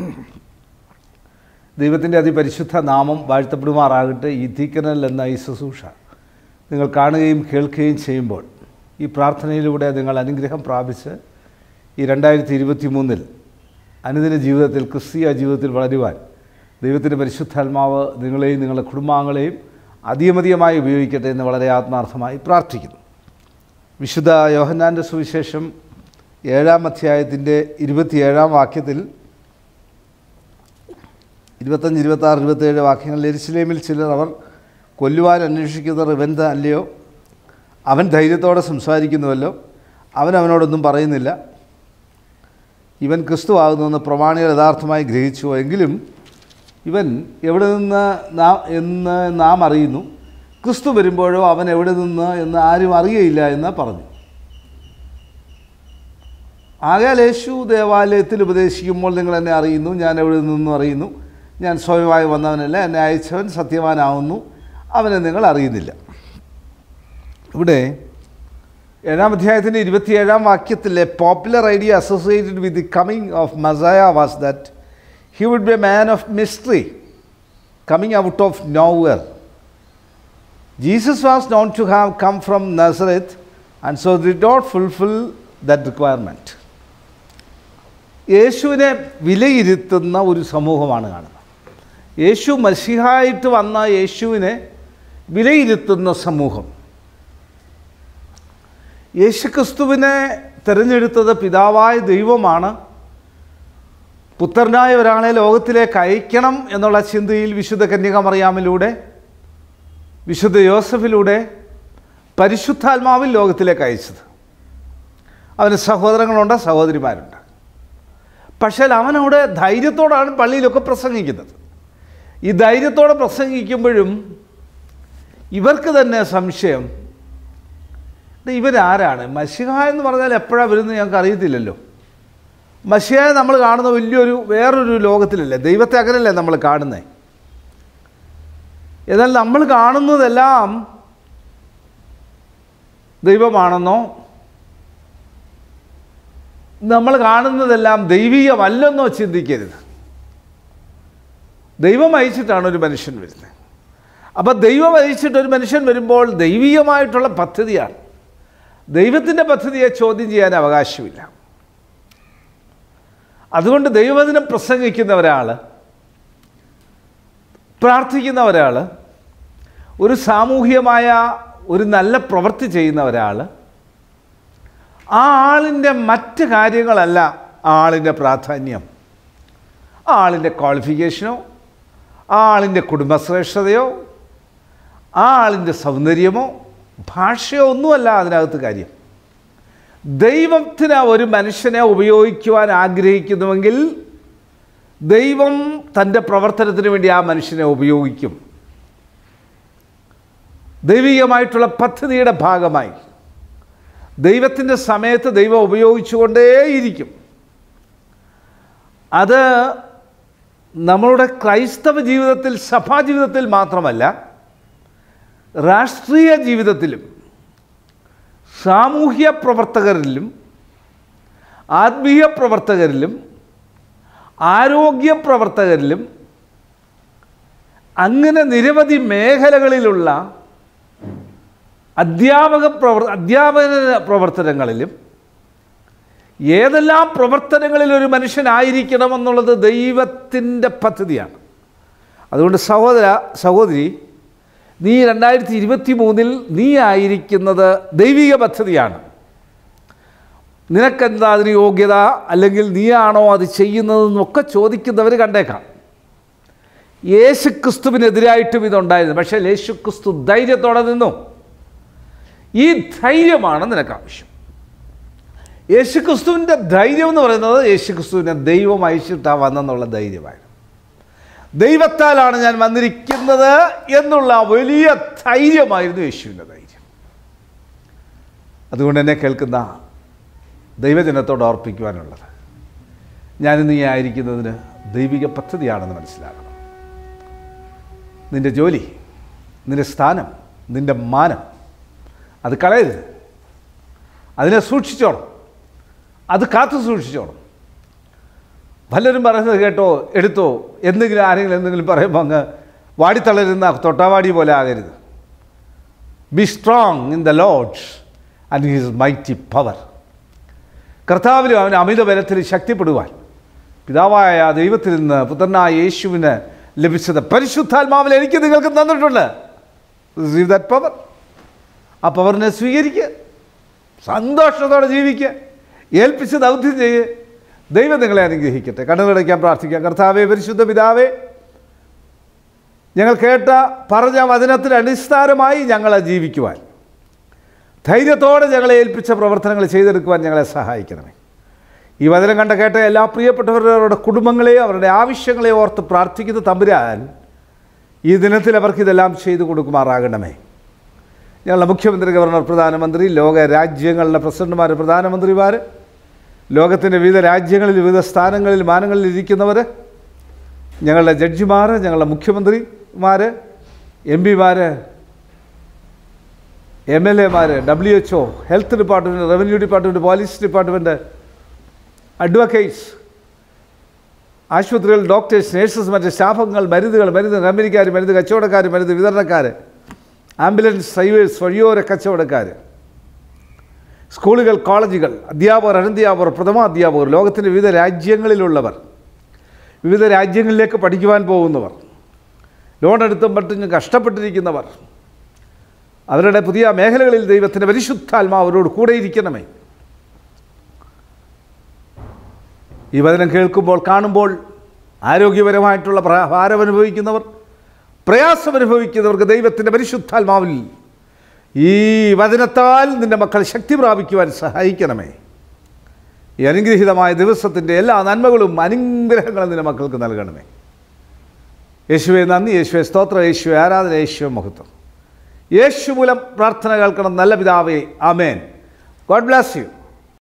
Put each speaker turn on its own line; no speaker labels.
ദൈവത്തിൻ്റെ അതിപരിശുദ്ധ നാമം വാഴ്ത്തപ്പെടുമാറാകട്ടെ ഈ തീക്കനൽ എന്ന ഈ ശുശ്രൂഷ നിങ്ങൾ കാണുകയും കേൾക്കുകയും ചെയ്യുമ്പോൾ ഈ പ്രാർത്ഥനയിലൂടെ നിങ്ങൾ അനുഗ്രഹം പ്രാപിച്ച് ഈ രണ്ടായിരത്തി ഇരുപത്തി മൂന്നിൽ അനുദിന ജീവിതത്തിൽ ക്രിസ്തീയ ജീവിതത്തിൽ വളരുവാൻ ദൈവത്തിൻ്റെ പരിശുദ്ധാത്മാവ് നിങ്ങളെയും നിങ്ങളുടെ കുടുംബാംഗങ്ങളെയും അധികമധികമായി ഉപയോഗിക്കട്ടെ എന്ന് വളരെ ആത്മാർത്ഥമായി പ്രാർത്ഥിക്കുന്നു വിശുദ്ധ യോഹന്നാൻ്റെ സുവിശേഷം ഏഴാം അധ്യായത്തിൻ്റെ ഇരുപത്തിയേഴാം വാക്യത്തിൽ ഇരുപത്തഞ്ച് ഇരുപത്താറ് ഇരുപത്തേഴ് വാക്യങ്ങളിൽ എരിശിലേമിൽ ചിലർ അവർ കൊല്ലുവാൻ അന്വേഷിക്കുന്നവർ ഇവൻ അല്ലയോ അവൻ ധൈര്യത്തോടെ സംസാരിക്കുന്നുവല്ലോ അവൻ അവനോടൊന്നും പറയുന്നില്ല ഇവൻ ക്രിസ്തു ആകുന്നുവെന്ന് പ്രമാണികൾ യഥാർത്ഥമായി ഗ്രഹിച്ചു എങ്കിലും ഇവൻ എവിടെ നിന്ന് നാം എന്ന് നാം അറിയുന്നു ക്രിസ്തു വരുമ്പോഴോ അവൻ എവിടെ നിന്ന് എന്ന് ആരും അറിയയില്ല എന്ന് പറഞ്ഞു ആകയാൽ യേശു ദേവാലയത്തിൽ ഉപദേശിക്കുമ്പോൾ നിങ്ങൾ എന്നെ അറിയുന്നു ഞാൻ എവിടെ നിന്നും അറിയുന്നു ഞാൻ സ്വയമായി വന്നവനല്ല എന്നെ അയച്ചവൻ സത്യവാനാവുന്നു അവനെ നിങ്ങൾ അറിയുന്നില്ല ഇവിടെ ഏഴാം അധ്യായത്തിൻ്റെ ഇരുപത്തിയേഴാം വാക്യത്തിലെ popular idea associated with the coming of Messiah was that he would be a man of mystery coming out of nowhere Jesus was known to have come from Nazareth and so did not fulfil that requirement യേശുവിനെ വിലയിരുത്തുന്ന ഒരു സമൂഹമാണ് കാണുന്നത് യേശു മസിഹായിട്ട് വന്ന യേശുവിനെ വിലയിരുത്തുന്ന സമൂഹം യേശുക്രിസ്തുവിനെ തിരഞ്ഞെടുത്തത് പിതാവായ ദൈവമാണ് പുത്രനായ ഒരാളെ ലോകത്തിലേക്ക് അയക്കണം എന്നുള്ള ചിന്തയിൽ വിശുദ്ധ കന്യകമറിയാമിലൂടെ വിശുദ്ധ യോസഫിലൂടെ പരിശുദ്ധാത്മാവിൽ ലോകത്തിലേക്ക് അയച്ചത് അവന് സഹോദരങ്ങളുണ്ട് സഹോദരിമാരുണ്ട് പക്ഷേ അവനവിടെ ധൈര്യത്തോടാണ് പള്ളിയിലൊക്കെ പ്രസംഗിക്കുന്നത് ഈ ധൈര്യത്തോടെ പ്രസംഗിക്കുമ്പോഴും ഇവർക്ക് തന്നെ സംശയം ഇത് ഇവരാരാണ് മഷിഹ എന്ന് പറഞ്ഞാൽ എപ്പോഴാണ് വരുന്നത് ഞങ്ങൾക്ക് അറിയത്തില്ലല്ലോ മഷിഹായ നമ്മൾ കാണുന്ന വലിയൊരു വേറൊരു ലോകത്തിലല്ലേ ദൈവത്തെ അങ്ങനെയല്ലേ നമ്മൾ കാണുന്നത് എന്നാൽ നമ്മൾ കാണുന്നതെല്ലാം ദൈവമാണെന്നോ നമ്മൾ കാണുന്നതെല്ലാം ദൈവീയമല്ലെന്നോ ചിന്തിക്കരുത് ദൈവം അയച്ചിട്ടാണ് ഒരു മനുഷ്യൻ വരുന്നത് അപ്പോൾ ദൈവം അയച്ചിട്ട് ഒരു മനുഷ്യൻ വരുമ്പോൾ ദൈവീയമായിട്ടുള്ള പദ്ധതിയാണ് ദൈവത്തിൻ്റെ പദ്ധതിയെ ചോദ്യം ചെയ്യാൻ അവകാശമില്ല അതുകൊണ്ട് ദൈവവചനം പ്രസംഗിക്കുന്ന ഒരാൾ പ്രാർത്ഥിക്കുന്ന ഒരാൾ ഒരു സാമൂഹികമായ ഒരു നല്ല പ്രവൃത്തി ചെയ്യുന്ന ഒരാൾ ആ ആളിൻ്റെ മറ്റ് കാര്യങ്ങളല്ല ആ ആളിൻ്റെ പ്രാധാന്യം ആ ആളിൻ്റെ ക്വാളിഫിക്കേഷനോ ആ ആളിൻ്റെ കുടുംബശ്രേഷ്ഠതയോ ആ ആളിൻ്റെ സൗന്ദര്യമോ ഭാഷയോ ഒന്നുമല്ല അതിനകത്ത് കാര്യം ദൈവത്തിന് ഒരു മനുഷ്യനെ ഉപയോഗിക്കുവാൻ ആഗ്രഹിക്കുന്നുവെങ്കിൽ ദൈവം തൻ്റെ പ്രവർത്തനത്തിന് വേണ്ടി ആ മനുഷ്യനെ ഉപയോഗിക്കും ദൈവികമായിട്ടുള്ള പദ്ധതിയുടെ ഭാഗമായി ദൈവത്തിൻ്റെ സമയത്ത് ദൈവം ഉപയോഗിച്ചുകൊണ്ടേയിരിക്കും അത് നമ്മളുടെ ക്രൈസ്തവ ജീവിതത്തിൽ സഭാ ജീവിതത്തിൽ മാത്രമല്ല രാഷ്ട്രീയ ജീവിതത്തിലും സാമൂഹ്യ പ്രവർത്തകരിലും ആത്മീയ പ്രവർത്തകരിലും ആരോഗ്യ പ്രവർത്തകരിലും അങ്ങനെ നിരവധി മേഖലകളിലുള്ള അധ്യാപക പ്രവർ അധ്യാപന പ്രവർത്തനങ്ങളിലും ഏതെല്ലാം പ്രവർത്തനങ്ങളിൽ ഒരു മനുഷ്യനായിരിക്കണമെന്നുള്ളത് ദൈവത്തിൻ്റെ പദ്ധതിയാണ് അതുകൊണ്ട് സഹോദര സഹോദരി നീ രണ്ടായിരത്തി ഇരുപത്തി മൂന്നിൽ നീ ആയിരിക്കുന്നത് ദൈവിക പദ്ധതിയാണ് നിനക്കെന്താ അതിന് യോഗ്യത അല്ലെങ്കിൽ നീയാണോ അത് ചെയ്യുന്നതെന്നൊക്കെ ചോദിക്കുന്നവർ കണ്ടേക്കാം യേശു ക്രിസ്തുവിനെതിരായിട്ടും ഇതുണ്ടായിരുന്നു പക്ഷേ യേശു ക്രിസ്തു ധൈര്യത്തോടെ നിന്നു ഈ ധൈര്യമാണ് നിനക്ക് ആവശ്യം യേശു ക്രിസ്തുവിൻ്റെ ധൈര്യം എന്ന് പറയുന്നത് യേശു ക്രിസ്തുവിനെ ദൈവം അയച്ചിട്ടാണ് വന്നെന്നുള്ള ധൈര്യമായിരുന്നു ദൈവത്താലാണ് ഞാൻ വന്നിരിക്കുന്നത് എന്നുള്ള വലിയ ധൈര്യമായിരുന്നു യേശുവിൻ്റെ ധൈര്യം അതുകൊണ്ട് എന്നെ കേൾക്കുന്ന ദൈവജനത്തോട് ഓർപ്പിക്കുവാനുള്ളത് ഞാനിന്ന് ഈ ആയിരിക്കുന്നതിന് ദൈവിക പദ്ധതിയാണെന്ന് മനസ്സിലാക്കണം നിൻ്റെ ജോലി നിൻ്റെ സ്ഥാനം നിൻ്റെ മാനം അത് കളയരുത് അതിനെ സൂക്ഷിച്ചോണം അത് കാത്തു സൂക്ഷിച്ചോണം പലരും പറയുന്നത് കേട്ടോ എടുത്തോ എന്തെങ്കിലും ആരെങ്കിലും എന്തെങ്കിലും പറയുമ്പോൾ അങ്ങ് വാടിത്തളരുന്ന തൊട്ടാവാടി പോലെ ആകരുത് be strong in the Lord's and his mighty power കർത്താവിലും അവന് അമിത ബലത്തിൽ ശക്തിപ്പെടുവാൻ പിതാവായ ദൈവത്തിൽ നിന്ന് പുത്രനായ യേശുവിന് ലഭിച്ചത് പരിശുദ്ധാത്മാവിൽ എനിക്ക് നിങ്ങൾക്ക് തന്നിട്ടുണ്ട് റിസീവ് ദാറ്റ് പവർ ആ പവറിനെ സ്വീകരിക്കുക സന്തോഷത്തോടെ ജീവിക്കുക ഏൽപ്പിച്ച് ദൗത്യം ചെയ്യുക ദൈവം നിങ്ങളെ അനുഗ്രഹിക്കട്ടെ കണ്ണുകളടയ്ക്കാൻ പ്രാർത്ഥിക്കാം കർത്താവെ പരിശുദ്ധ പിതാവേ ഞങ്ങൾ കേട്ട പറഞ്ഞ വചനത്തിന് അടിസ്ഥാനമായി ഞങ്ങളെ ജീവിക്കുവാൻ ധൈര്യത്തോടെ ഞങ്ങളെ ഏൽപ്പിച്ച പ്രവർത്തനങ്ങൾ ചെയ്തെടുക്കുവാൻ ഞങ്ങളെ സഹായിക്കണമേ ഈ വചനം കണ്ട കേട്ട എല്ലാ പ്രിയപ്പെട്ടവരുടെ കുടുംബങ്ങളെയും അവരുടെ ആവശ്യങ്ങളെ ഓർത്ത് പ്രാർത്ഥിക്കുന്ന തമ്പുരാൻ ഈ ദിനത്തിൽ അവർക്ക് ഇതെല്ലാം ചെയ്തു കൊടുക്കുമാറാകണമേ ഞങ്ങളുടെ മുഖ്യമന്ത്രി ഗവർണർ പ്രധാനമന്ത്രി ലോക രാജ്യങ്ങളുടെ പ്രസിഡന്റുമാർ പ്രധാനമന്ത്രിമാർ ലോകത്തിൻ്റെ വിവിധ രാജ്യങ്ങളിൽ വിവിധ സ്ഥാനങ്ങളിൽ മാനങ്ങളിൽ ഇരിക്കുന്നവർ ഞങ്ങളുടെ ജഡ്ജിമാർ ഞങ്ങളുടെ മുഖ്യമന്ത്രിമാർ എം പിമാർ എം എൽ എമാർ W H O health department revenue department police department advocates ആശുപത്രികൾ ഡോക്ടേഴ്സ് നേഴ്സസ് മറ്റ് സ്റ്റാഫുകൾ മരുന്നുകൾ മരുന്ന് കമ്പനിക്കാർ മരുന്ന് കച്ചവടക്കാർ മരുന്ന് വിതരണക്കാർ ആംബുലൻസ് ഡ്രൈവേഴ്സ് വഴിയോര കച്ചവടക്കാർ സ്കൂളുകൾ കോളേജുകൾ അധ്യാപകർ അനധ്യാപകർ പ്രഥമ അധ്യാപകർ ലോകത്തിൻ്റെ വിവിധ രാജ്യങ്ങളിലുള്ളവർ വിവിധ രാജ്യങ്ങളിലേക്ക് പഠിക്കുവാൻ പോകുന്നവർ ലോൺ എടുത്തും പറ്റും കഷ്ടപ്പെട്ടിരിക്കുന്നവർ അവരുടെ പുതിയ മേഖലകളിൽ ദൈവത്തിൻ്റെ പരിശുദ്ധാത്മാവ് അവരോട് കൂടെ ഇരിക്കണമേ ഈ വചനം കേൾക്കുമ്പോൾ കാണുമ്പോൾ ആരോഗ്യപരമായിട്ടുള്ള പ്ര- ഭാരം അനുഭവിക്കുന്നവർ പ്രയാസം അനുഭവിക്കുന്നവർക്ക് ദൈവത്തിൻ്റെ പരിശുദ്ധാത്മാവിൽ ഈ വചനത്താൽ നിൻ്റെ മക്കൾ ശക്തി പ്രാപിക്കുവാൻ സഹായിക്കണമേ ഈ അനുഗ്രഹീതമായ ദിവസത്തിൻ്റെ എല്ലാ നന്മകളും അനുഗ്രഹങ്ങളും നിൻ്റെ മക്കൾക്ക് നൽകണമേ യേശുവെ നന്ദി യേശുവെ സ്തോത്ര യേശുവെ ആരാധന യേശുവെ മഹത്വം യേശു മൂലം പ്രാർത്ഥന കേൾക്കണം നല്ല പിതാവേ ആമേൻ ഗോഡ് ബ്ലാസ് യു